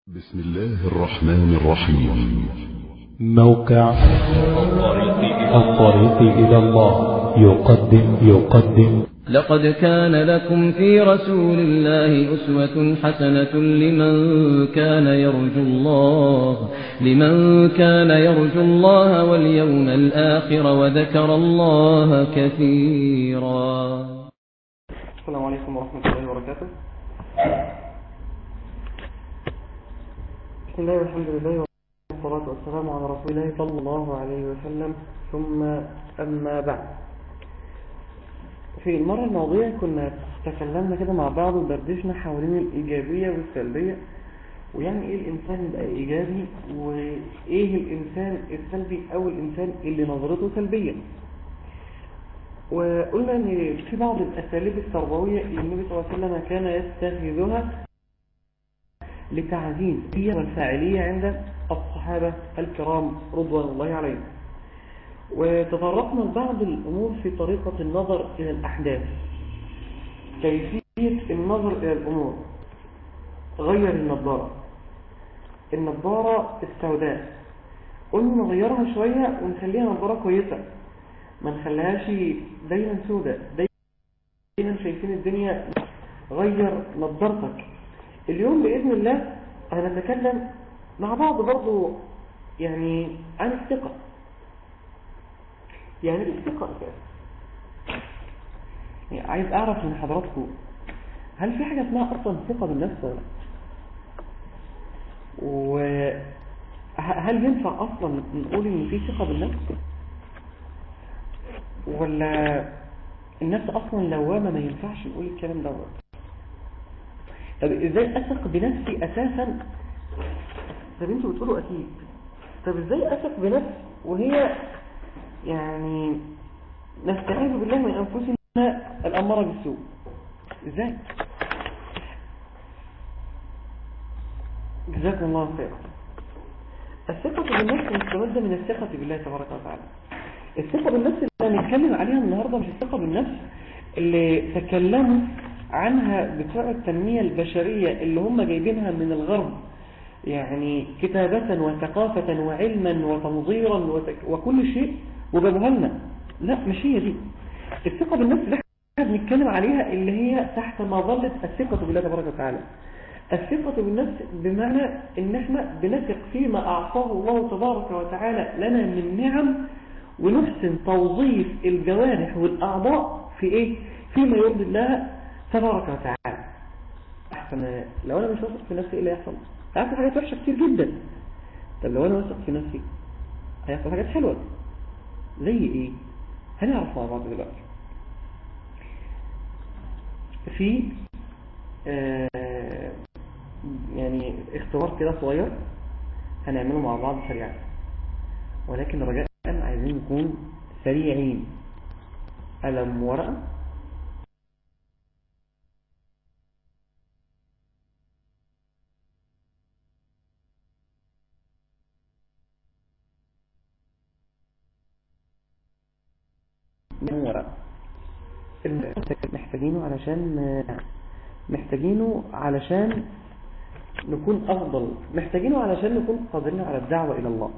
بسم الله الرحمن الرحيم موقع الطريق إلى الله يقدم يقدم لقد كان لكم في رسول الله أسوة حسنة لمن كان يرجو الله لمن كان يرجو الله واليوم الآخر وذكر الله كثيرا السلام عليكم ورحمة الله وبركاته بسم الله والحمد لله والصلاة والسلام على رسول الله صلى الله عليه وسلم ثم أما بعد في المرة الماضية كنا تكلمنا كده مع بعض ودردشنا حوالين الإيجابية والسلبية ويعني إيه الإنسان يبقى إيجابي وإيه الإنسان السلبي أو الإنسان اللي نظرته سلبية وقلنا ان في بعض الاساليب التربويه اللي النبي صلى الله عليه وسلم كان يتخذها لتعزيز هي والفاعليه عند الصحابه الكرام رضوان الله عليهم وتطرقنا لبعض الامور في طريقه النظر الى الاحداث كيفيه النظر الى الامور غير النظاره النظاره السوداء قلنا نغيرها شويه ونخليها نظاره كويسه ما نخليهاش دايما سودة دايما شايفين الدنيا غير نظرتك اليوم بإذن الله هنتكلم مع بعض برضو يعني عن الثقة يعني الثقة أساس يعني عايز أعرف من حضراتكم هل في حاجة اسمها أصلا ثقة بالنفس ولا وهل ينفع أصلا نقول إن في ثقة بالنفس ولا النفس اصلا لوامه ما ينفعش نقول الكلام دوت طب ازاي اثق بنفسي اساسا طب انتوا بتقولوا اكيد طب ازاي اثق بنفسي وهي يعني نستعيذ بالله من انفسنا الاماره بالسوء ازاي جزاكم الله خيرا الثقة بالنفس مستمدة من الثقة بالله تبارك وتعالى الثقة بالنفس اللي هنتكلم عليها النهاردة مش الثقة بالنفس اللي تكلموا عنها بتوع التنمية البشرية اللي هم جايبينها من الغرب يعني كتابة وثقافة وعلما وتنظيرا وتك... وكل شيء وجابوها لنا لا مش هي دي الثقة بالنفس اللي احنا بنتكلم عليها اللي هي تحت مظلة الثقة بالله تبارك وتعالى الثقة بالنفس بمعنى ان احنا بنثق فيما اعطاه الله تبارك وتعالى لنا من نعم ونحسن توظيف الجوارح والأعضاء في إيه؟ فيما يرضي الله تبارك وتعالى أحسن لو أنا مش واثق في نفسي إيه اللي هيحصل؟ هيحصل حاجات وحشة كتير جدا طب لو أنا واثق في نفسي هيحصل حاجات حلوة زي إيه؟ هنعرف مع بعض دلوقتي في آه يعني اختبار كده صغير هنعمله مع بعض سريعا ولكن رجاء عايزين نكون سريعين قلم ورقة ورقة محتاجينه علشان محتاجينه علشان نكون أفضل محتاجينه علشان نكون قادرين على الدعوة إلى الله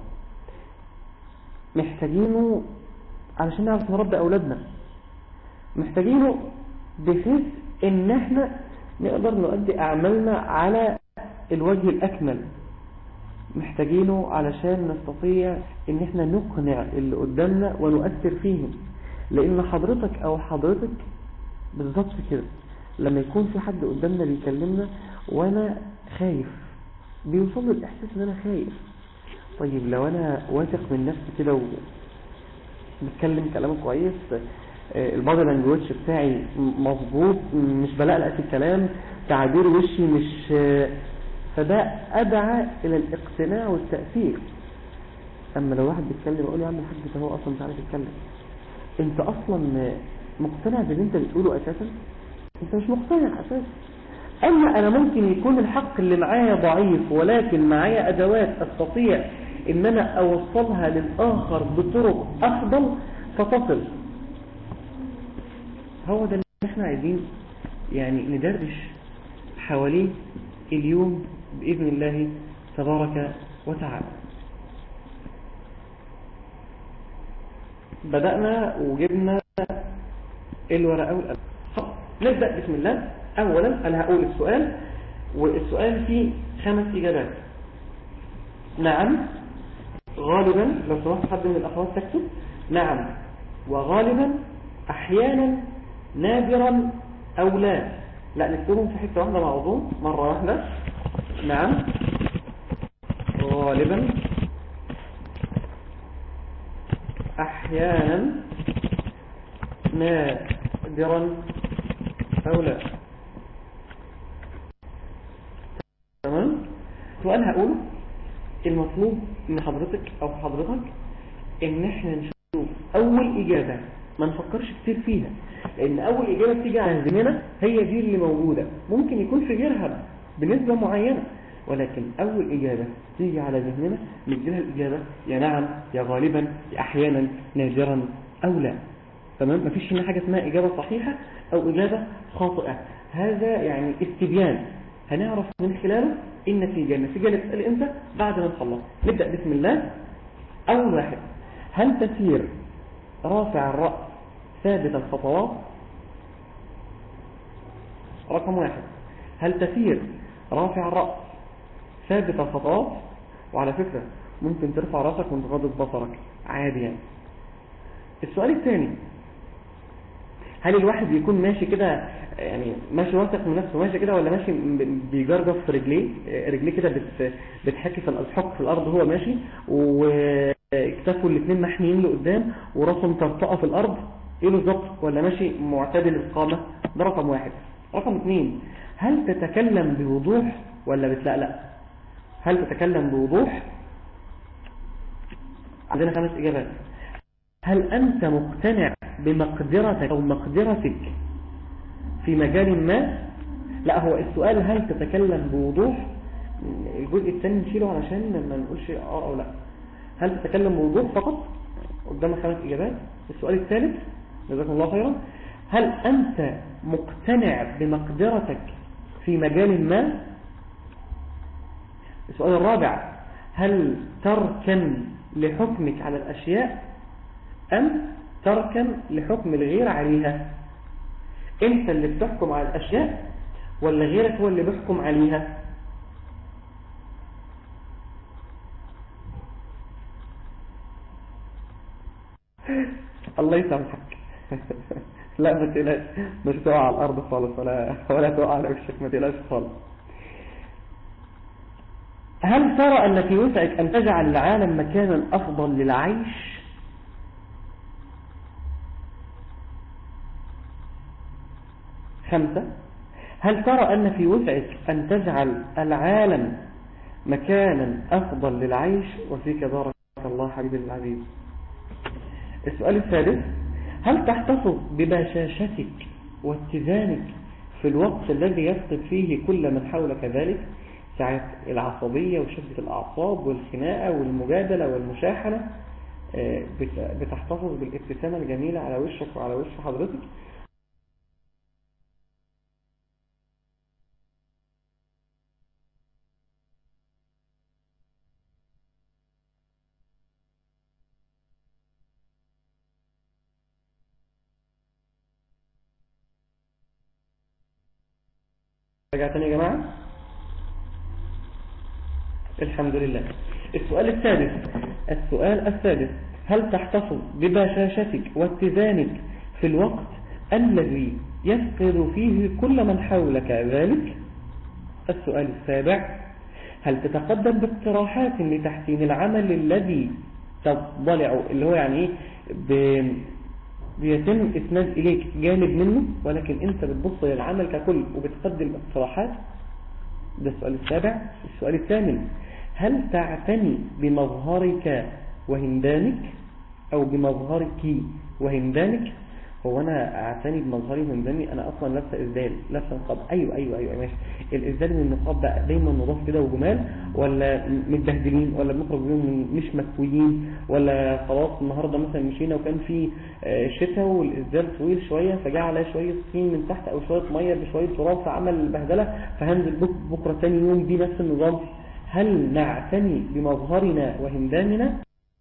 محتاجينه علشان نعرف نربي أولادنا محتاجينه بحيث ان احنا نقدر نؤدي أعمالنا على الوجه الأكمل محتاجينه علشان نستطيع ان احنا نقنع اللي قدامنا ونؤثر فيهم لان حضرتك او حضرتك بالظبط كده لما يكون في حد قدامنا بيكلمنا وانا خايف بيوصل له الاحساس ان انا خايف طيب لو انا واثق من نفسي كده وبتكلم كلام كويس البادي لانجويج بتاعي مظبوط مش بلقلق في الكلام تعابير وشي مش فده ادعى الى الاقتناع والتاثير اما لو واحد بيتكلم اقول له يا عم الحاج ده هو اصلا مش عارف يتكلم انت اصلا مقتنع باللي انت بتقوله اساسا انت مش مقتنع اساسا اما انا ممكن يكون الحق اللي معايا ضعيف ولكن معايا ادوات استطيع ان انا اوصلها للاخر بطرق افضل فتصل هو ده اللي احنا عايزين يعني ندردش حواليه اليوم بإذن الله تبارك وتعالى بدأنا وجبنا الورقة والقلم نبدأ بسم الله أولا أنا هقول السؤال والسؤال فيه خمس إجابات نعم غالبا لو سمحت حد من الأخوات تكتب نعم وغالبا أحيانا نادرا أو لا لا نكتبهم في حتة واحدة مع بعضهم مرة واحدة نعم غالبا أحيانا نادرا أو لا تمام سؤال هقوله المطلوب من حضرتك أو حضرتك إن احنا نشوف أول إجابة ما نفكرش كتير فيها لأن أول إجابة بتيجي على ذهننا هي دي اللي موجودة ممكن يكون في غيرها بنسبة معينة ولكن أول إجابة تيجي على ذهننا نديلها الإجابة يا نعم يا غالبا يا أحيانا نادرا أو لا تمام مفيش هنا حاجة اسمها إجابة صحيحة أو إجابة خاطئة هذا يعني استبيان هنعرف من خلاله النتيجة النتيجة اللي تسأل أنت بعد ما نخلص نبدأ بسم الله أول واحد هل تسير رافع الرأس ثابت الخطوات رقم واحد هل تسير رافع الرأس ثابت الخطوات وعلى فكرة ممكن ترفع رأسك وانت غضب بصرك عادي يعني السؤال الثاني هل الواحد بيكون ماشي كده يعني ماشي واثق من نفسه ماشي كده ولا ماشي بيجرجف في رجليه رجليه كده بت بتحكي في الحك في الارض هو ماشي واكتفوا الاثنين محنيين لقدام وراسه مطرطقه في الارض ايه بالظبط ولا ماشي معتدل القامه ده رقم واحد رقم اثنين هل تتكلم بوضوح ولا بتلقلق هل تتكلم بوضوح عندنا خمس اجابات هل أنت مقتنع بمقدرتك أو مقدرتك في مجال ما لا هو السؤال هل تتكلم بوضوح الجزء الثاني نشيله علشان ما نقولش اه او لا هل تتكلم بوضوح فقط قدامك خمس إجابات السؤال الثالث جزاكم الله خيرا هل أنت مقتنع بمقدرتك في مجال ما السؤال الرابع هل تركن لحكمك على الأشياء أم تركن لحكم الغير عليها انت اللي بتحكم على الأشياء ولا غيرك هو اللي بيحكم عليها الله يسامحك لا ما تقلقش مش تقع على الأرض خالص ولا ولا تقع على وشك ما تقلقش خالص هل ترى أن في وسعك أن تجعل العالم مكانا أفضل للعيش خمسة هل ترى أن في وسعك أن تجعل العالم مكانا أفضل للعيش وفيك بارك الله حبيبي العزيز السؤال الثالث هل تحتفظ ببشاشتك واتزانك في الوقت الذي يفقد فيه كل من حولك ذلك ساعة العصبية وشدة الأعصاب والخناقة والمجادلة والمشاحنة بتحتفظ بالابتسامة الجميلة على وشك وعلى وش حضرتك رجع تاني يا جماعة الحمد لله السؤال السادس السؤال السادس هل تحتفظ ببشاشتك واتزانك في الوقت الذي يفقد فيه كل من حولك ذلك السؤال السابع هل تتقدم باقتراحات لتحسين العمل الذي تضلع اللي هو يعني ايه ب... بيتم إسناد إليك جانب منه ولكن أنت بتبص للعمل ككل وبتقدم اقتراحات ده السؤال السابع السؤال الثامن هل تعتني بمظهرك وهمدانك أو بمظهرك وهمدانك هو انا اعتني بمظهري وهندامي انا اصلا لابسه اسدال لابسه نقاب ايوه ايوه ايوه ماشي الاسدال والنقاب بقى دايما نضاف كده وجمال ولا متبهدلين ولا بنخرج بيهم مش مكويين ولا خلاص النهارده مثلا مشينا وكان في آه، شتاء والاسدال طويل شويه فجاء عليا شويه طين من تحت او شويه ميه بشويه تراب فعمل بهدله فهنزل بك- بكره تاني يوم دي نفس النظام هل نعتني بمظهرنا وهندامنا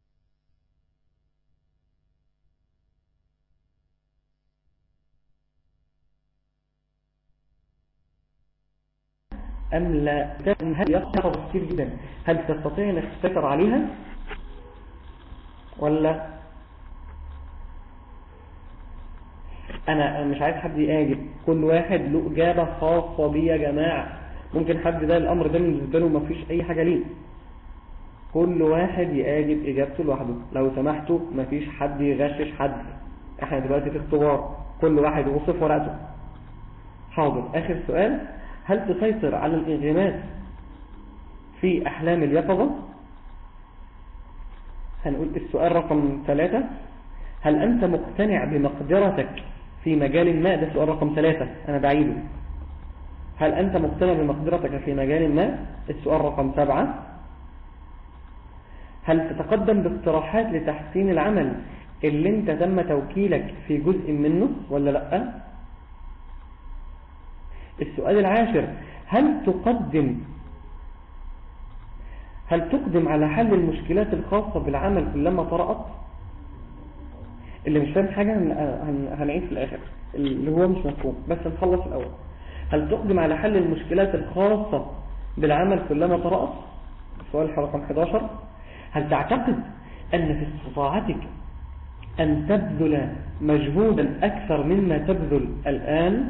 أم لا هل يخطر كتير جدا هل تستطيع أنك تسيطر عليها ولا أنا أنا مش عايز حد يقاجب كل واحد له إجابة خاصة بيه يا جماعة ممكن حد ده الأمر ده بالنسبة له مفيش أي حاجة ليه كل واحد يقاجب إجابته لوحده لو سمحتوا مفيش حد يغشش حد احنا دلوقتي في اختبار كل واحد يوصف ورقته حاضر آخر سؤال هل تسيطر على الانغماس في أحلام اليقظة هنقول السؤال رقم ثلاثة هل أنت مقتنع بمقدرتك في مجال ما ده سؤال رقم ثلاثة أنا بعيده هل أنت مقتنع بمقدرتك في مجال ما السؤال رقم سبعة هل تتقدم باقتراحات لتحسين العمل اللي انت تم توكيلك في جزء منه ولا لأ السؤال العاشر هل تقدم هل تقدم على حل المشكلات الخاصة بالعمل كلما طرأت اللي مش فاهم حاجة هن- هن- هنعيد في الآخر اللي هو مش مفهوم بس نخلص الأول هل تقدم على حل المشكلات الخاصة بالعمل كلما طرأت السؤال رقم 11 هل تعتقد أن في استطاعتك أن تبذل مجهودا أكثر مما تبذل الآن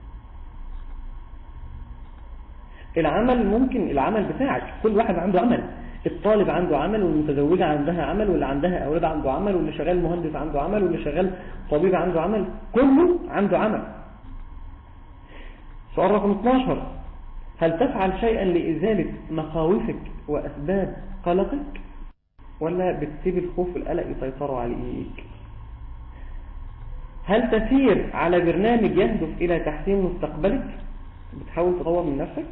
العمل ممكن العمل بتاعك كل واحد عنده عمل الطالب عنده عمل والمتزوجة عندها عمل واللي عندها أولاد عنده عمل واللي شغال مهندس عنده عمل واللي شغال طبيب عنده عمل كله عنده عمل سؤال رقم 12 هل تفعل شيئا لإزالة مخاوفك وأسباب قلقك ولا بتسيب الخوف والقلق يسيطروا عليك هل تسير على برنامج يهدف إلى تحسين مستقبلك بتحاول تطور من نفسك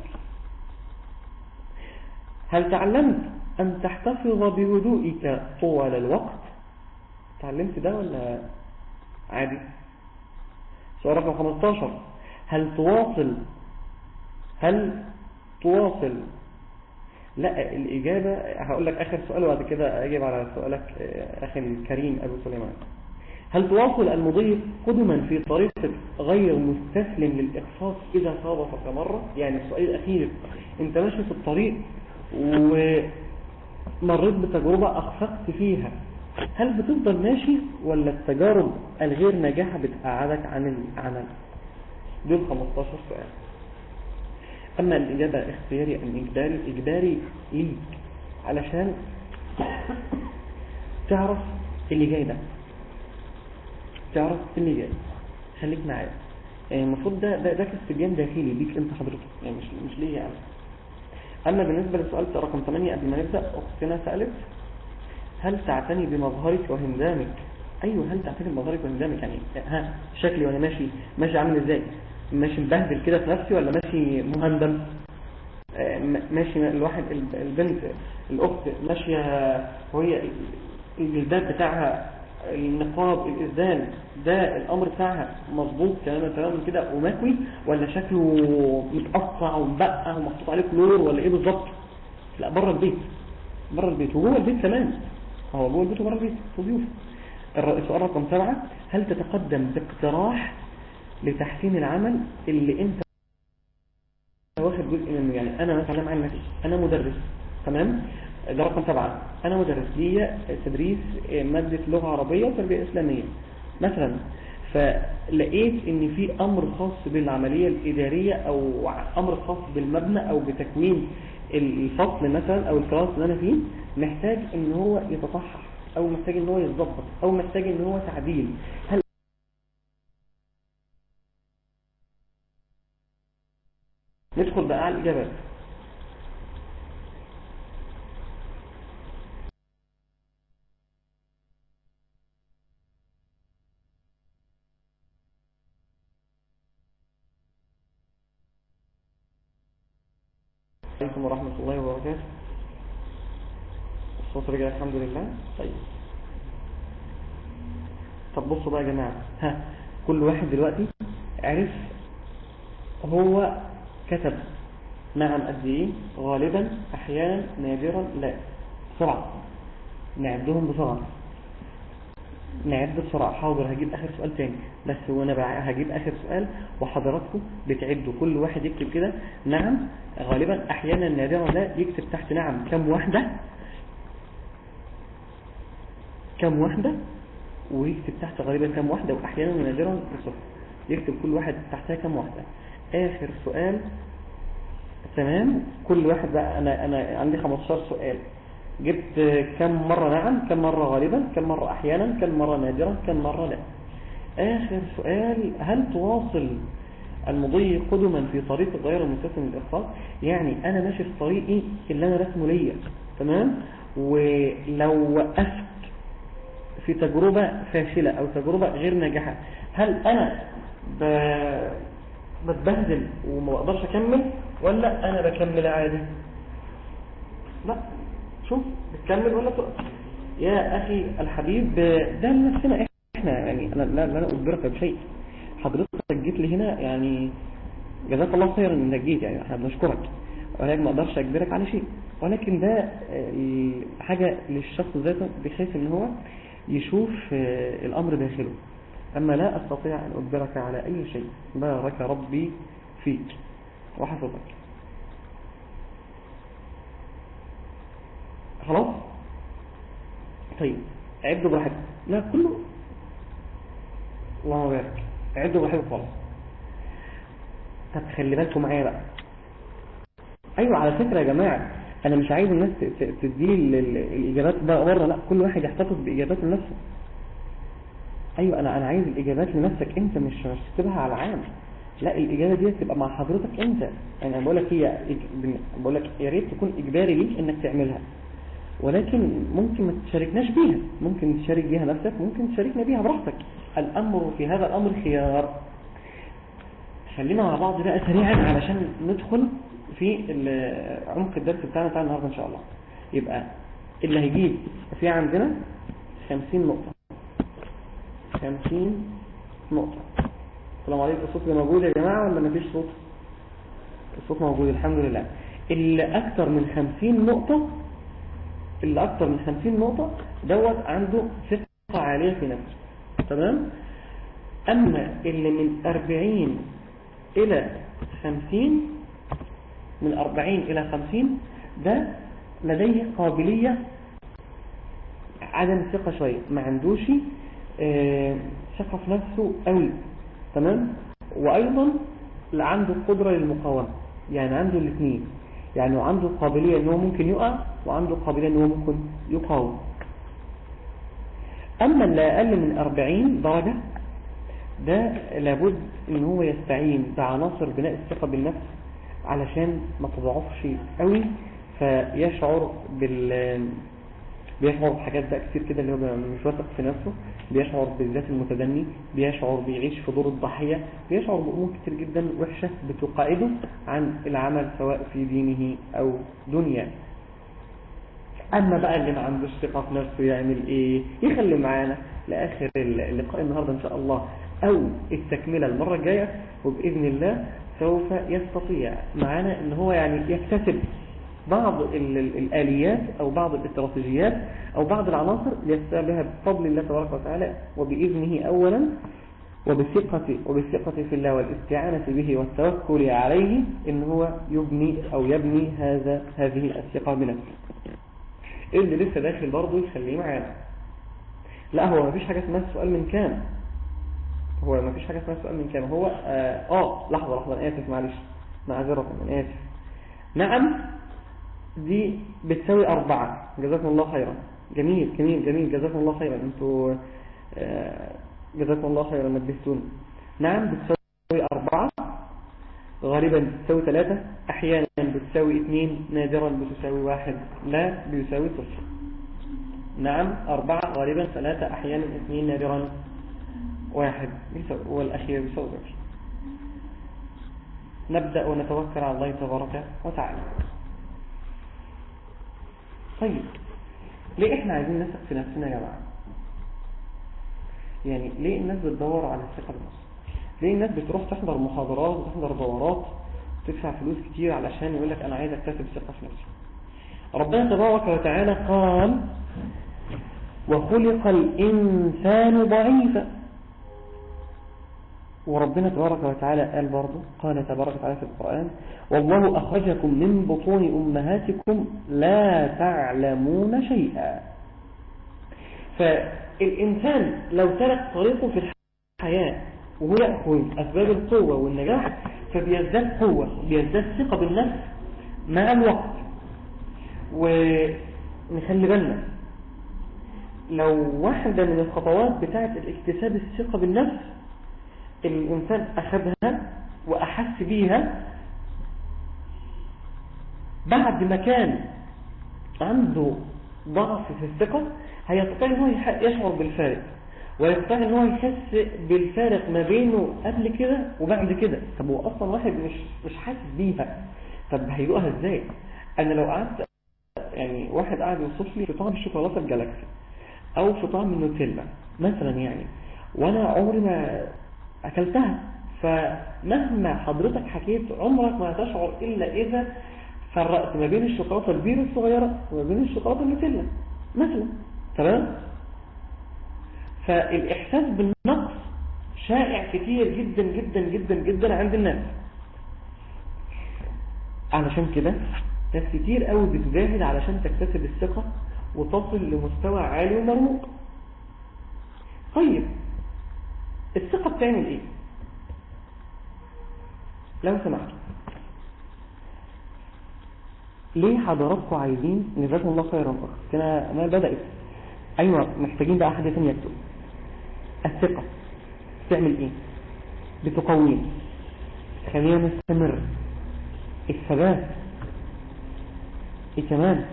هل تعلمت أن تحتفظ بهدوئك طوال الوقت تعلمت ده ولا عادي سؤال رقم 15 هل تواصل هل تواصل لا الإجابة هقول لك آخر سؤال وبعد كده أجيب على سؤالك آه، أخي الكريم أبو سليمان هل تواصل المضيف قدما في طريقة غير مستسلم للإخفاق إذا صادفك مرة يعني السؤال الأخير أنت ماشي في الطريق ومريت بتجربة أخفقت فيها هل بتفضل ماشي ولا التجارب الغير ناجحة بتقعدك عن العمل دول 15 سؤال أما الإجابة اختياري أم إجباري إجباري ليك علشان تعرف اللي جاي ده تعرف اللي جاي خليك معايا يعني المفروض ده ده, ده كاستبيان داخلي ليك انت حضرتك يعني مش مش ليا انا اما بالنسبه للسؤال رقم 8 قبل ما نبدا اختنا سالت هل تعتني بمظهرك وهندامك ايوه هل تعتني بمظهرك وهندامك يعني ها شكلي وانا ماشي ماشي عامل ازاي ماشي مبهدل كده في نفسي ولا ماشي مهندم آه، م- ماشي الواحد الب- البنت الاخت ماشيه وهي الجلباب بتاعها النقاب الإزدال ده الأمر بتاعها مظبوط تماما تماما كده ومكوي ولا شكله متقطع ومبقى ومحطوط عليه كلور ولا ايه بالظبط لا بره البيت بره البيت وجوه البيت كمان هو جوه البيت وبره البيت في ضيوف الر- السؤال رقم سبعة هل تتقدم باقتراح لتحسين العمل اللي انت واخد جزء منه يعني انا مثلا عن نفسي انا مدرس تمام ده رقم سبعة انا مدرس ليا تدريس مادة لغة عربية وتربية اسلامية مثلا فلقيت ان في امر خاص بالعملية الادارية او امر خاص بالمبنى او بتكوين الفصل مثلا او الكلاس اللي انا فيه محتاج ان هو يتصحح او محتاج ان هو يتظبط او محتاج ان هو تعديل هل ندخل بقى على الإجابات عليكم ورحمة الله وبركاته الصوت رجع الحمد لله طيب طب بصوا بقى يا جماعة ها كل واحد دلوقتي عرف هو كتب نعم قد ايه غالبا احيانا نادرا لا بسرعة نعدهم بسرعة نعد بسرعة حاضر هجيب اخر سؤال تاني بس وانا بقى هجيب اخر سؤال وحضراتكم بتعدوا كل واحد يكتب كده نعم غالبا احيانا نادرا لا يكتب تحت نعم كم واحدة كم واحدة ويكتب تحت غالبا كم واحدة واحيانا نادرا صفر يكتب كل واحد تحتها كم واحدة اخر سؤال تمام كل واحد بقى انا انا عندي 15 سؤال جبت كم مرة نعم كم مرة غالبا كم مرة احيانا كم مرة نادرا كم مرة لا اخر سؤال هل تواصل المضي قدما في طريق غير المتسم للإخفاق يعني انا ماشي في طريقي اللي انا رسمه ليا تمام ولو وقفت في تجربة فاشلة او تجربة غير ناجحة هل انا ب... بتبهدل وما بقدرش اكمل ولا انا بكمل عادي لا شوف بتكمل ولا تقف يا اخي الحبيب ده لنفسنا احنا يعني انا لا, لا اجبرك بشيء حضرتك جيت لي هنا يعني جزاك الله خيرا انك جيت يعني احنا بنشكرك ولكن ما اقدرش اجبرك على شيء ولكن ده حاجة للشخص ذاته بحيث ان هو يشوف الامر داخله أما لا أستطيع أن أجبرك على أي شيء بارك ربي فيك وحفظك خلاص طيب عدوا براحتك لا كله الله بارك عدوا براحتك خلاص طب خلي بالكم معايا بقى ايوه على فكرة يا جماعة انا مش عايز الناس تدي الاجابات بقى بره لا كل واحد يحتفظ باجابات لنفسه ايوه انا انا عايز الاجابات لنفسك انت مش مش تكتبها على العام لا الاجابه دي تبقى مع حضرتك انت يعني انا بقول لك هي بقول لك يا ريت تكون اجباري ليك انك تعملها ولكن ممكن ما تشاركناش بيها ممكن تشارك بيها نفسك ممكن تشاركنا بيها براحتك الامر في هذا الامر خيار خلينا مع بعض بقى سريعا علشان ندخل في عمق الدرس بتاعنا بتاع النهارده ان شاء الله يبقى اللي هيجيب في عندنا 50 نقطه 50 نقطة السلام عليكم الصوت موجود يا جماعة ولا مفيش صوت الصوت موجود الحمد لله اللي أكتر من 50 نقطة اللي أكتر من 50 نقطة دوت عنده ثقة عالية في نفسه تمام أما اللي من 40 إلى 50 من 40 إلى 50 ده لديه قابلية عدم ثقة شوية ما عندوش ثقة في نفسه قوي تمام وايضا عنده قدرة للمقاومة يعني عنده الاثنين يعني عنده قابلية ان هو ممكن يقع وعنده قابلية ان هو ممكن يقاوم اما اللي اقل من 40 درجة ده لابد ان هو يستعين بعناصر بناء الثقة بالنفس علشان ما تضعفش قوي فيشعر بال بيشعر بحاجات بقى كتير كده اللي هو مش واثق في نفسه بيشعر بالذات المتدني بيشعر بيعيش في دور الضحية بيشعر بأمور كتير جدا وحشة بتقاعده عن العمل سواء في دينه أو دنيا أما بقى اللي ما عندوش ثقة في نفسه يعمل إيه يخلي معانا لآخر اللقاء النهاردة إن شاء الله أو التكملة المرة الجاية وبإذن الله سوف يستطيع معانا إن هو يعني يكتسب بعض الآليات أو بعض الاستراتيجيات أو بعض العناصر ليستطيع بها بفضل الله تبارك وتعالى وبإذنه أولا وبثقة وبالثقة في الله والاستعانة به والتوكل عليه إن هو يبني أو يبني هذا هذه الثقة بنفسه اللي لسه داخل برضه يخليه معانا لا هو ما فيش حاجة اسمها السؤال من كام هو ما فيش حاجة اسمها السؤال من كام هو آه, آه لحظة لحظة أنا آسف معلش معذرة أنا آسف نعم دي بتساوي أربعة جزاكم الله خيرا جميل جميل جميل جزاكم الله خيرا انتوا آه جزاكم الله خيرا نبهتوني نعم بتساوي أربعة غالبا بتساوي ثلاثة أحيانا بتساوي اثنين نادرا بتساوي واحد لا بيساوي صفر نعم أربعة غالبا ثلاثة أحيانا اثنين نادرا واحد والأخير بيساوي صفر نبدأ ونتوكل على الله تبارك وتعالى طيب ليه احنا عايزين نثق في نفسنا يا جماعة يعني ليه الناس بتدور على الثقة بالنفس ليه الناس بتروح تحضر محاضرات وتحضر دورات وتدفع فلوس كتير علشان يقول لك انا عايز اكتسب ثقة في نفسي ربنا تبارك وتعالى قال وخلق الإنسان ضعيفا وربنا تبارك وتعالى قال برضه قال تبارك وتعالى في القرآن والله أخرجكم من بطون أمهاتكم لا تعلمون شيئا فالإنسان لو سلك طريقه في الحياة وهو يأخذ أسباب القوة والنجاح فبيزداد قوة بيزداد ثقة بالنفس مع الوقت ونخلي بالنا لو واحدة من الخطوات بتاعة الاكتساب الثقة بالنفس الإنسان أخذها وأحس بيها بعد ما كان عنده ضعف في الثقة هيستطيع أنه يشعر بالفارق ويستطيع أنه يحس بالفارق ما بينه قبل كده وبعد كده طب هو أصلا واحد مش مش حاسس بيها طب هيدوقها إزاي أنا لو قعدت يعني واحد قاعد يوصف لي في طعم الشوكولاتة الجالاكسي أو في طعم النوتيلا مثلا يعني وأنا عمري ما أكلتها فمهما حضرتك حكيت عمرك ما هتشعر إلا إذا فرقت ما بين الشوكولاتة البير الصغيرة وما بين الشوكولاتة النوتيلا مثلا تمام فالإحساس بالنقص شائع كتير جدا جدا جدا جدا عند الناس علشان كده ناس كتير قوي بتجاهد علشان تكتسب الثقة وتصل لمستوى عالي ومرموق طيب الثقة بتعمل ايه لو سمحتوا ليه حضراتكم عايزين جزاكم الله خيرا كده ما بدأت ايوه محتاجين بقى حاجة تانية يكتب الثقة بتعمل ايه بتقوينا خلينا نستمر الثبات ايه كمان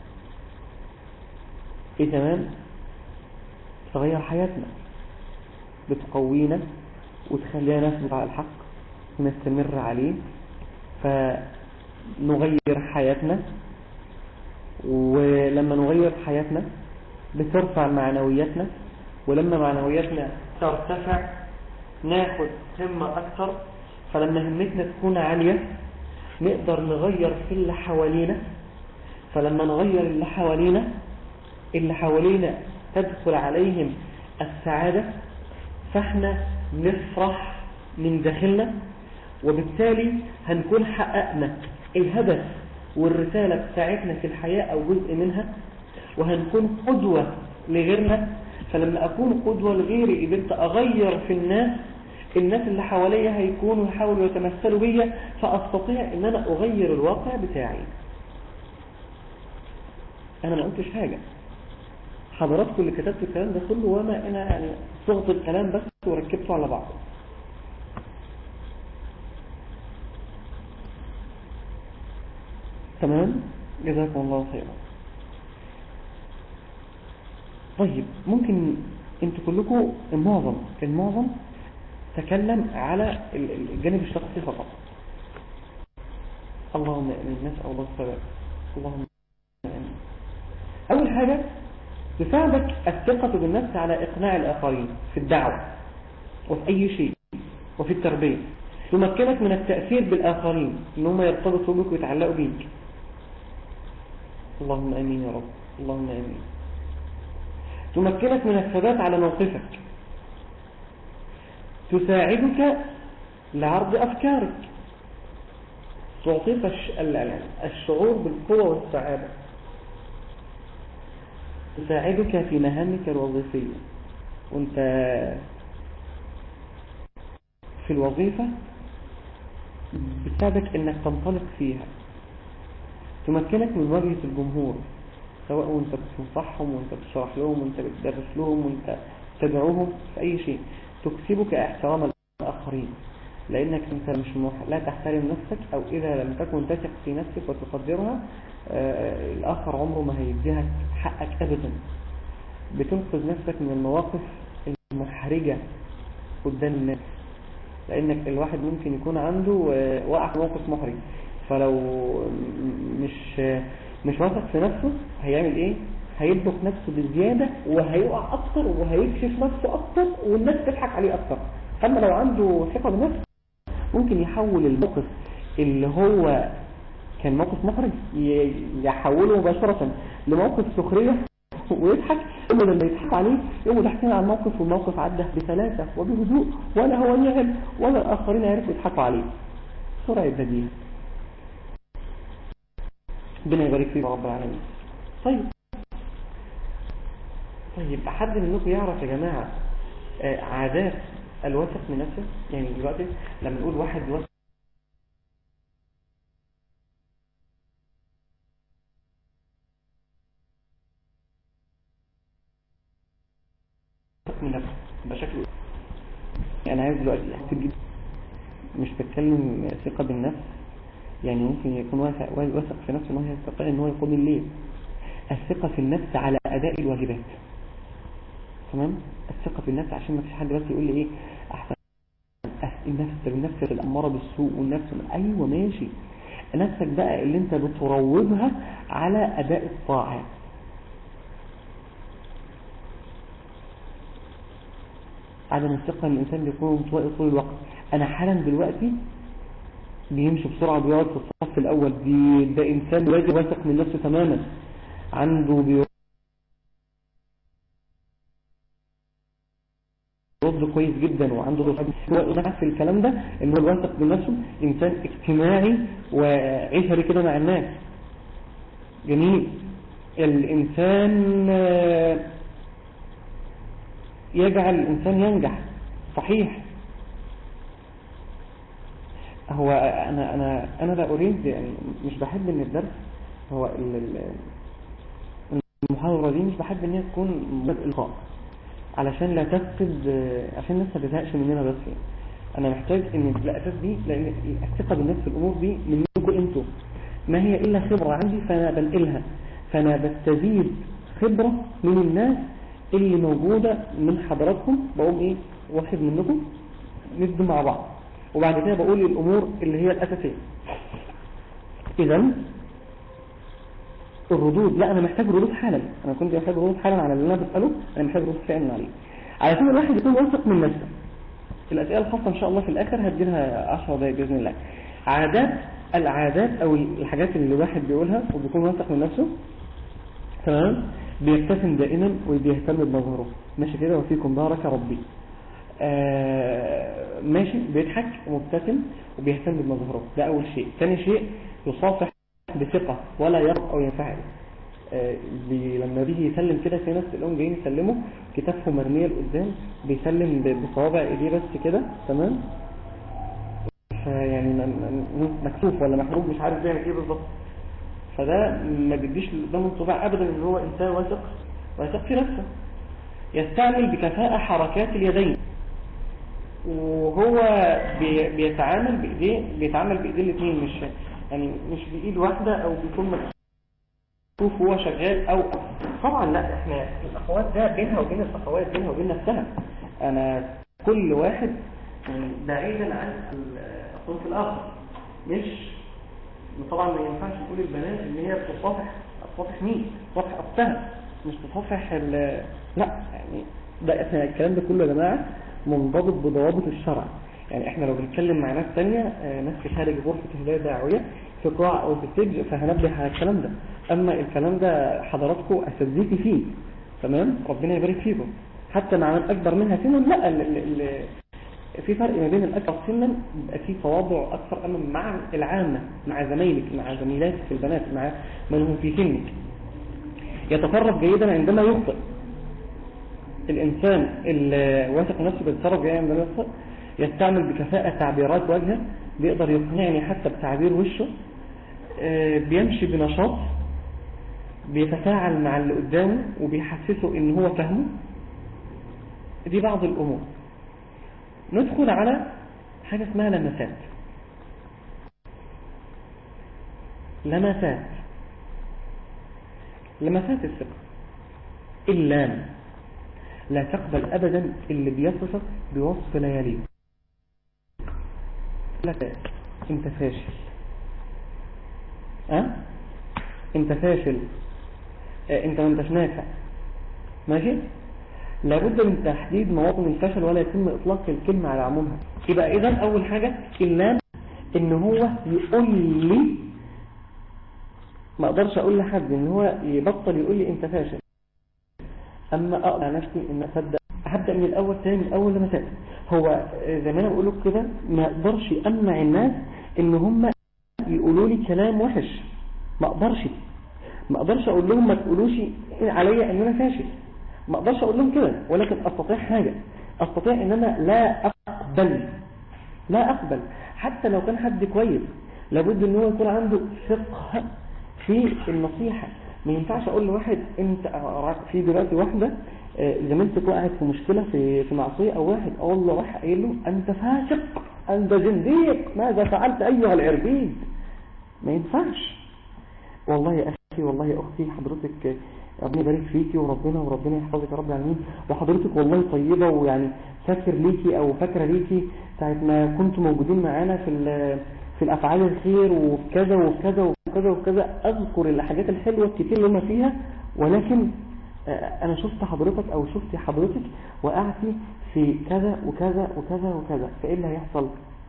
ايه كمان تغير حياتنا بتقوينا وتخلينا نثبت على الحق ونستمر عليه فنغير حياتنا ولما نغير حياتنا بترفع معنوياتنا ولما معنوياتنا ترتفع ناخد همة أكثر فلما همتنا تكون عالية نقدر نغير في اللي حوالينا فلما نغير اللي حوالينا اللي حوالينا تدخل عليهم السعادة فاحنا نفرح من داخلنا وبالتالي هنكون حققنا الهدف والرسالة بتاعتنا في الحياة أو جزء منها وهنكون قدوة لغيرنا فلما أكون قدوة لغيري قدرت أغير في الناس الناس اللي حواليا هيكونوا يحاولوا يتمثلوا بيا فأستطيع أن أنا أغير الواقع بتاعي أنا ما قلتش حاجة حضراتكم اللي كتبتوا الكلام ده كله وما أنا يعني صغت الكلام بس وركبته على بعضه تمام جزاكم الله خيرا طيب ممكن انتوا كلكم المعظم المعظم تكلم على الجانب الشخصي فقط اللهم امين نسأل الله الثبات اللهم امين اول حاجة تساعدك الثقة بالنفس على اقناع الاخرين في الدعوة وفي اي شيء وفي التربية تمكنك من التأثير بالاخرين ان هم يرتبطوا بك ويتعلقوا بيك اللهم امين يا رب اللهم امين تمكنك من الثبات على موقفك تساعدك لعرض أفكارك تعطيك الشعور بالقوة والسعادة تساعدك في مهامك الوظيفية وانت في الوظيفة بتساعدك انك تنطلق فيها تمكنك من مواجهة الجمهور سواء وانت بتنصحهم وانت بتشرح لهم وانت بتدرس لهم وانت تدعوهم في اي شيء تكسبك احترام الاخرين لانك انت مش مح... لا تحترم نفسك او اذا لم تكن تثق في نفسك وتقدرها آه الاخر عمره ما هيديها حقك ابدا بتنقذ نفسك من المواقف المحرجة قدام الناس لانك الواحد ممكن يكون عنده آه وقع في موقف محرج فلو مش مش واثق في نفسه هيعمل ايه هيطبخ نفسه بزيادة وهيقع اكتر وهيكشف نفسه اكتر والناس تضحك عليه اكتر اما لو عنده ثقة بنفسه ممكن يحول الموقف اللي هو كان موقف محرج ي- يحوله مباشرة لموقف سخرية ويضحك ثم لما يضحك عليه يقوموا ضاحكين على الموقف والموقف عدى بسلاسة وبهدوء ولا هو يعل ولا الآخرين يعرفوا يضحكوا عليه سرعة بديهة ربنا يبارك فيه رب العالمين طيب طيب حد منكم يعرف يا جماعة آه، عادات الواثق من نفسه يعني دلوقتي لما نقول واحد واثق من نفسه ده شكله إيه؟ انا عايز دلوقتي احسب جدا مش بتكلم ثقة بالنفس يعني ممكن يكون واثق واثق في نفسه ان هو يستطيع ان هو يقوم الليل الثقة في النفس على اداء الواجبات تمام الثقة في النفس عشان ما فيش حد بس يقول لي ايه احسن أه، النفس النفس الاماره بالسوء والنفس ايوه ماشي نفسك بقى اللي انت بتروضها على اداء الطاعات عدم الثقة ان الانسان بيكون متوائي طول الوقت انا حالا دلوقتي بيمشي بسرعة بيقعد في الصف الاول دي ده انسان واجب واثق من نفسه تماما عنده بيرد كويس جدا وعنده رد في الكلام ده اللي هو الواثق بنفسه انسان اجتماعي وعشري كده مع الناس جميل الانسان آه، يجعل الإنسان ينجح صحيح هو أنا أنا أنا لا أريد يعني مش بحب إن الدرس هو ال- ال- المحاضرة دي مش بحب إن هي تكون مجرد إلقاء علشان لا تفقد عشان الناس ما تزهقش مننا بس يعني. أنا محتاج إن الأساس دي لأن الثقة بالنفس في الأمور دي منكم أنتوا ما هي إلا خبرة عندي فأنا بنقلها فأنا بستزيد خبرة من الناس اللي موجودة من حضراتكم بقوم ايه واخد منكم ندي مع بعض وبعد كده بقول الامور اللي هي الاساسية اذا الردود لا انا محتاج ردود حالا انا كنت محتاج ردود حالا على اللي انا بسأله انا محتاج ردود فعلا عليه علشان الواحد يكون واثق من نفسه الاسئله الخاصه ان شاء الله في الاخر هديلها 10 دقايق باذن الله عادات العادات او الحاجات اللي الواحد بيقولها وبيكون واثق من نفسه تمام بيبتسم دائما وبيهتم بمظهره ماشي كده وفيكم بارك ربي آه ماشي بيضحك ومبتسم وبيهتم بمظهره ده اول شيء ثاني شيء يصافح بثقة ولا يرضى او ينفعل آه بي لما بيجي يسلم كده في ناس تلاقيهم جايين يسلموا كتافهم مرميه لقدام بيسلم ب- بصوابع ايديه بس كده تمام فيعني م- م- مكسوف ولا محروق مش عارف بيعمل ايه بالظبط فده ما بيديش قدام انطباع ابدا ان هو انسان واثق واثق في نفسه يستعمل بكفاءة حركات اليدين وهو بي- بيتعامل بايديه بيتعامل بايديه الاثنين مش يعني مش بايد واحده او بيكون مكتوف وهو شغال او طبعا لا احنا الاخوات ده بينها وبين الاخوات بينها وبين نفسها انا كل واحد بعيدا عن الصنف الاخر مش طبعا ما ينفعش تقول البنات ان هي بتصافح تصافح مين تصافح اختها مش تصافح ال- لا يعني ده احنا الكلام ده كله يا جماعه منضبط بضوابط الشرع يعني احنا لو بنتكلم مع ناس تانية آه، ناس في خارج غرفة هداية دعوية في قاعة او في السجن فهنبه على الكلام ده اما الكلام ده حضراتكم اساتذتي فيه تمام ربنا يبارك فيكم حتى مع من اكبر منها سنا لا ال ال ال في فرق ما بين الأكبر سنا يبقى في تواضع أكثر أما مع العامة مع زمايلك مع زميلاتك البنات مع من هم في سنك يتصرف جيدا عندما يخطئ الإنسان اللي واثق نفسه بيتصرف جيدا عندما يخطئ يستعمل بكفاءة تعبيرات وجهه بيقدر يقنعني حتى بتعبير وشه آه، بيمشي بنشاط بيتفاعل مع اللي قدامه وبيحسسه ان هو فاهمه دي بعض الامور ندخل على حاجة اسمها لمسات لمسات لمسات الثقة اللام لا تقبل أبدا اللي بيصفك بوصف لا يليق لك انت فاشل أه؟ انت فاشل اه انت ما انتش نافع ماشي لابد من تحديد مواطن الفشل ولا يتم اطلاق الكلمة على عمومها يبقى اذا اول حاجة اللام ان هو يقول لي ما اقدرش اقول لحد ان هو يبطل يقول لي انت فاشل اما اقرا نفسي ان اصدق هبدا من الاول تاني من اول لما تاتي هو زي ما انا بقول لك كده ما اقدرش امنع الناس ان هم يقولوا لي كلام وحش ما اقدرش ما اقدرش اقول لهم ما تقولوش عليا ان انا فاشل ما اقدرش اقول لهم كده ولكن استطيع حاجة استطيع ان انا لا اقبل لا اقبل حتى لو كان حد كويس لابد ان هو يكون عنده فقه في النصيحة ما ينفعش اقول لواحد انت في دلوقتي واحدة زميلتك وقعت في مشكلة في في معصية او واحد اقول له راح قايل له انت فاسق انت زنديق ماذا فعلت ايها العربيد ما ينفعش والله يا اخي والله يا اختي حضرتك ربنا يبارك فيكي وربنا وربنا يحفظك يا رب العالمين وحضرتك والله طيبة ويعني فاكر ليكي او فاكرة ليكي ساعة ما كنتوا موجودين معانا في في الافعال الخير وكذا وكذا وكذا وكذا اذكر الحاجات الحلوة الكتير اللي هم فيها ولكن انا شفت حضرتك او شفت حضرتك وقعتي في كذا وكذا وكذا وكذا فايه اللي هيحصل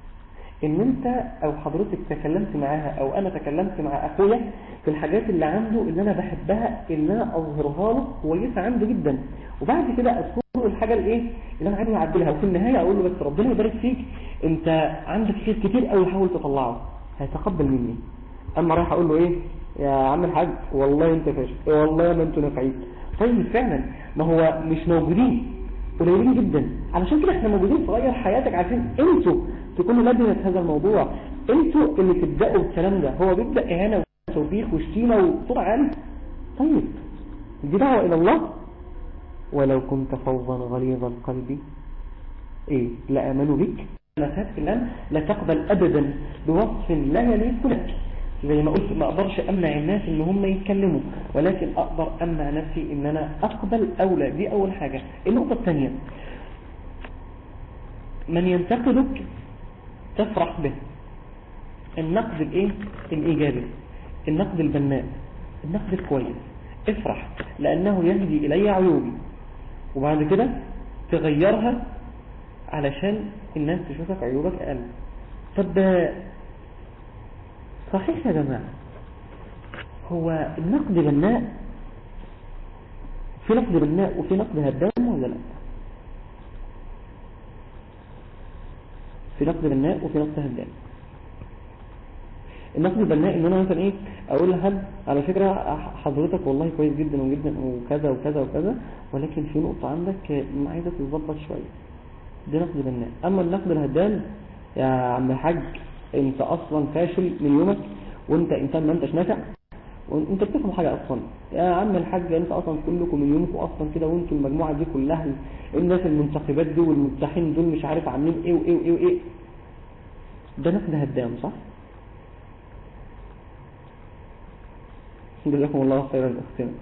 ان انت او حضرتك تكلمت معاها او انا تكلمت مع اخويا في الحاجات اللي عنده اللي انا بحبها اللي انا اظهرها له كويسه عنده جدا وبعد كده اذكر له الحاجه الايه اللي انا عايز اعدلها وفي النهايه اقول له بس ربنا يبارك فيك انت عندك خير كتير قوي حاول تطلعه هيتقبل مني اما رايح اقول له ايه يا عم الحاج والله انت فاشل إيه والله ما انتوا نافعين طيب فعلا ما هو مش موجودين قليلين جدا علشان كده احنا موجودين في غير حياتك عشان انتوا تكونوا لجنة هذا الموضوع انتوا اللي تبدأوا الكلام ده هو بيبدأ اهانة وتوبيخ وشتيمة وصوت عالي طيب دي دعوة الى الله ولو كنت فظا غليظ القلب ايه لا امنوا بك نفات الان لا تقبل ابدا بوصف لا يليق لك زي ما قلت ما اقدرش امنع الناس ان هم يتكلموا ولكن اقدر امنع نفسي ان انا اقبل اولى دي اول حاجة النقطة الثانية من ينتقدك تفرح به النقد الايه الايجابي النقد البناء النقد الكويس افرح لانه يهدي الي عيوبي وبعد كده تغيرها علشان الناس تشوفك عيوبك اقل طب صحيح يا جماعة هو النقد بناء في نقد بناء وفي نقد هدام ولا لا في نقد بناء وفي نقد هدام النقد البناء ان انا مثلا ايه اقول لحد على فكرة حضرتك والله كويس جدا وجدا وكذا وكذا وكذا ولكن في نقطة عندك عايزة تتظبط شوية ده نقد بناء اما النقد الهدام يا عم الحاج انت اصلا فاشل من يومك وانت انسان ما انتش نافع وانت بتفهم حاجة اصلا يا عم الحاج انت اصلا كلكم من يومكم اصلا كده وانتوا المجموعة دي كلها الناس المنتخبات دي والمتحين دول مش عارف عاملين ايه وايه وايه وايه ده نقد هدام صح جزاكم الله خيرا اختنا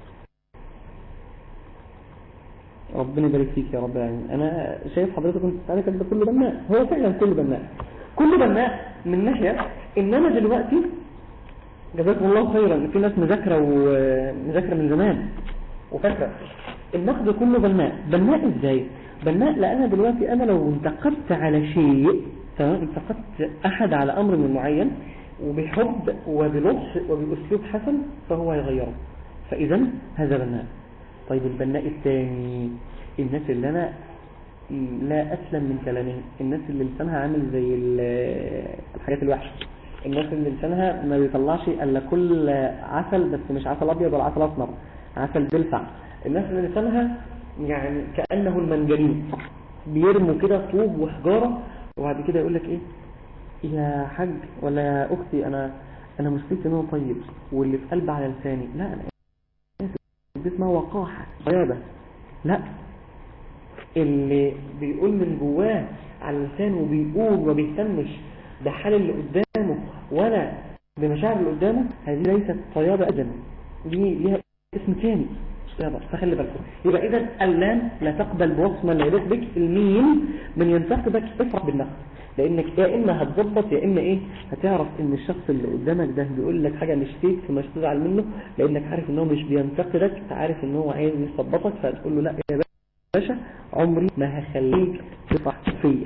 ربنا يبارك فيك يا رب العالمين انا شايف حضرتك انت بتتعلم ده كله بناء هو فعلا كله بناء كله بناء من ناحية ان انا دلوقتي جزاكم الله خيرا في ناس مذاكرة ومذاكرة من زمان وفاكرة النقد كله بناء بناء ازاي بناء لان دلوقتي انا لو انتقدت على شيء تمام انتقدت احد على امر من معين وبحب وبلطف وباسلوب حسن فهو يغيره فاذا هذا بناء طيب البناء الثاني الناس اللي انا لا اسلم من كلامهم الناس اللي لسانها عامل زي الحاجات الوحشه الناس اللي لسانها ما بيطلعش الا كل عسل بس مش عسل ابيض ولا عسل اسمر عسل بلسع الناس اللي لسانها يعني كانه المنجنيق بيرموا كده طوب وحجاره وبعد كده يقول لك ايه يا حاج ولا يا اختي انا انا مشكلتي ان انا طيب واللي في قلبي على لساني لا انا دي اسمها وقاحه غيابه لا اللي بيقول من جواه على لسانه وبيقول وما بيهتمش بحال اللي قدامه ولا بمشاعر اللي قدامه هذه ليست طيابة ابدا دي ليها اسم ثاني طيابة فخلي بالكم يبقى اذا اللام لا تقبل بوصف من لا يليق بك الميم من ينتقدك افرح بالنقد لانك يا اما هتظبط يا اما ايه هتعرف ان الشخص اللي قدامك ده بيقول لك حاجه مش فيك فمش تزعل منه لانك عارف ان هو مش بينتقدك عارف ان هو عايز يثبطك فتقول له لا يا باشا عمري ما هخليك تطلع فيا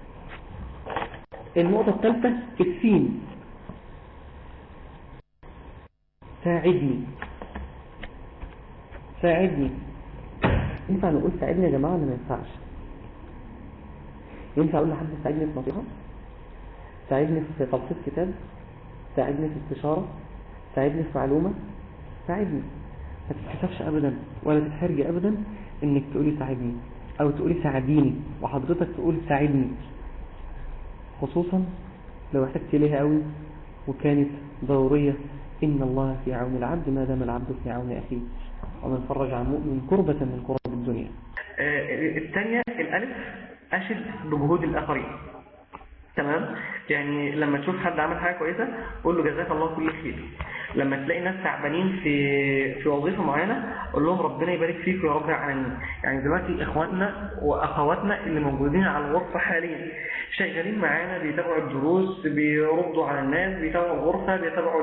النقطه الثالثه السين ساعدني ساعدني ينفع نقول ساعدني يا جماعه ولا ما ينفعش ينفع اقول لحد ساعدني في نصيحه ساعدني في تلخيص كتاب ساعدني في استشاره ساعدني في معلومه ساعدني ما تتحسبش ابدا ولا تتحرجي ابدا انك تقولي ساعدني او تقولي ساعديني وحضرتك تقول ساعدني خصوصا لو احتجت ليها قوي وكانت ضروريه ان الله في عون العبد ما دام العبد في عون اخيه ومن فرج عن مؤمن كربة من كرب الدنيا الثانية الألف أشد بجهود الآخرين تمام يعني لما تشوف حد عمل حاجة كويسة قول له جزاك الله كل خير لما تلاقي ناس تعبانين في في وظيفة معينة قول لهم ربنا يبارك فيك يا رب العالمين يعني دلوقتي اخواننا واخواتنا اللي موجودين على الغرفة حاليا شغالين معانا بيتابعوا الدروس بيردوا على الناس بيتابعوا الغرفة بيتابعوا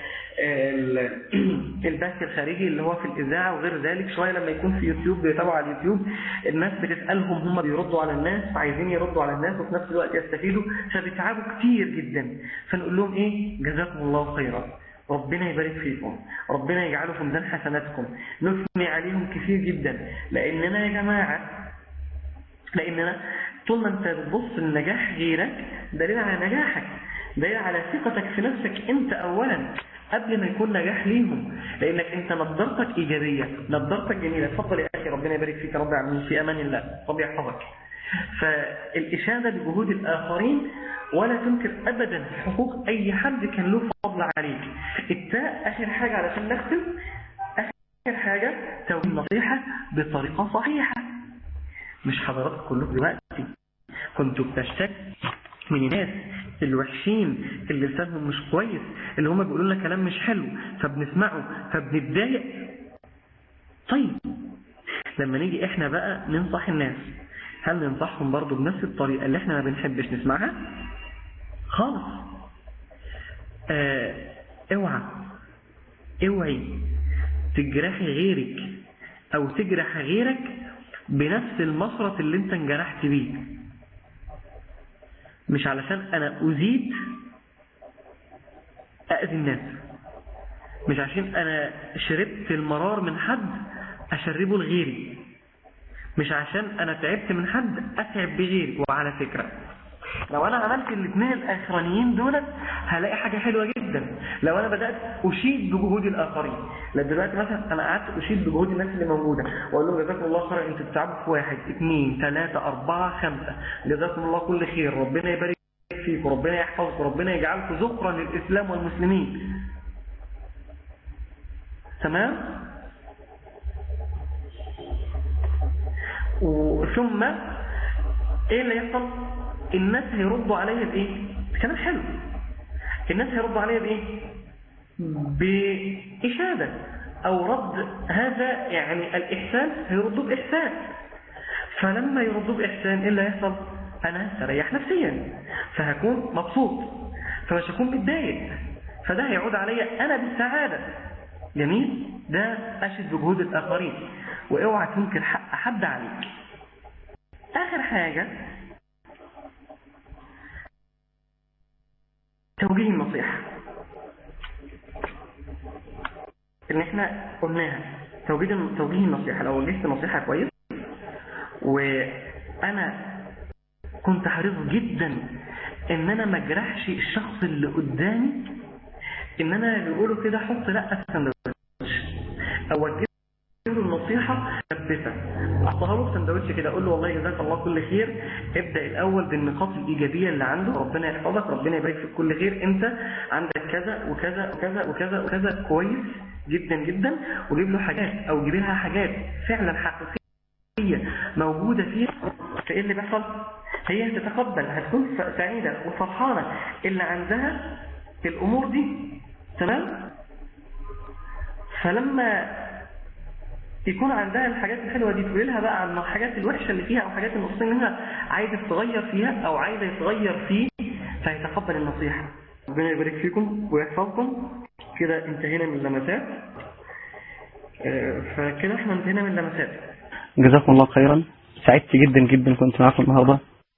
البث الخارجي اللي هو في الإذاعة وغير ذلك شوية لما يكون في يوتيوب بيتابعوا على اليوتيوب الناس بتسألهم هم بيردوا على الناس فعايزين يردوا على الناس وفي نفس الوقت يستفيدوا فبيتعبوا كتير جدا فنقول لهم ايه جزاكم الله خيرا ربنا يبارك فيكم ربنا يجعله في ميزان حسناتكم نثني عليهم كثير جدا لأننا يا جماعة لأننا طول ما انت بتبص لنجاح غيرك دليل على نجاحك دليل على ثقتك في نفسك انت اولا قبل ما يكون نجاح ليهم لانك انت نظرتك ايجابية نظرتك جميلة اتفضل يا اخي ربنا يبارك فيك رب العالمين في امان الله رب يحفظك فالاشادة بجهود الاخرين ولا تنكر ابدا حقوق اي حد كان له فضل عليك التاء اخر حاجة علشان نختم اخر حاجة توجيه النصيحة بطريقة صحيحة مش حضراتكم كلكم دلوقتي كنتوا بتشتكوا من الناس الوحشين اللي لسانهم مش كويس اللي هم بيقولوا لنا كلام مش حلو فبنسمعه فبنتضايق طيب لما نيجي احنا بقى ننصح الناس هل ننصحهم برضو بنفس الطريقة اللي احنا ما بنحبش نسمعها خالص اه اوعى اوعي تجرحي غيرك او تجرح غيرك بنفس المصرة اللي انت انجرحت بيه مش علشان انا ازيد اذي الناس مش عشان انا شربت المرار من حد اشربه لغيري مش عشان انا تعبت من حد اتعب بغيري وعلى فكرة لو انا عملت الاثنين الاخرانيين دولت هلاقي حاجة حلوة جدا لو انا بدأت اشيد بجهود الاخرين لو دلوقتي مثلا انا قعدت اشيد بجهود الناس اللي موجودة واقول لهم جزاكم الله خير انتوا بتتعبوا في واحد اثنين ثلاثة اربعة خمسة جزاكم الله كل خير ربنا يبارك فيكم ربنا يحفظكم ربنا يجعلكم ذكرا للاسلام والمسلمين تمام ثم ايه اللي يحصل الناس هيردوا عليا بايه كلام حلو الناس هيردوا عليا بايه بإشادة او رد هذا يعني الاحسان هيردوا باحسان فلما يردوا باحسان ايه اللي هيحصل انا هريح نفسيا فهكون مبسوط فمش هكون متضايق فده هيعود عليا انا بالسعادة جميل ده اشد بجهود الاخرين واوعى تنكر حق حد عليك اخر حاجة توجيه النصيحة ان احنا قلناها توجيه توجيه النصيحة لو وجهت نصيحة كويس وانا كنت حريص جدا ان انا ما اجرحش الشخص اللي قدامي ان انا بيقولوا كده حط لا في سندوتش او اديله النصيحة ثبتها احطها له في سندوتش كده اقول له والله جزاك الله كل خير ابدا الاول بالنقاط الايجابيه اللي عنده ربنا يحفظك ربنا يبارك فيك كل خير انت عندك كذا وكذا وكذا وكذا وكذا كويس جدا جدا وجيب له حاجات او جيب لها حاجات فعلا حقيقيه موجوده فيها فايه اللي بيحصل هي هتتقبل هتكون سعيده وفرحانه اللي عندها الامور دي تمام فلما يكون عندها الحاجات الحلوة دي تقول لها بقى عن الحاجات الوحشة اللي فيها أو حاجات النقصين منها عايزة تغير فيها أو عايزة يتغير فيه فيتقبل النصيحة ربنا يبارك فيكم ويحفظكم كده انتهينا من اللمسات آه، فكده احنا انتهينا من اللمسات جزاكم الله خيرا سعدت جدا جدا كنت معكم النهارده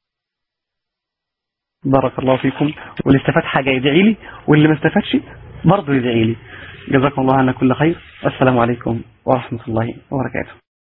بارك الله فيكم واللي استفاد حاجة يدعي لي واللي ما استفادش برضه يدعي لي جزاكم الله عنا كل خير السلام عليكم ورحمة الله وبركاته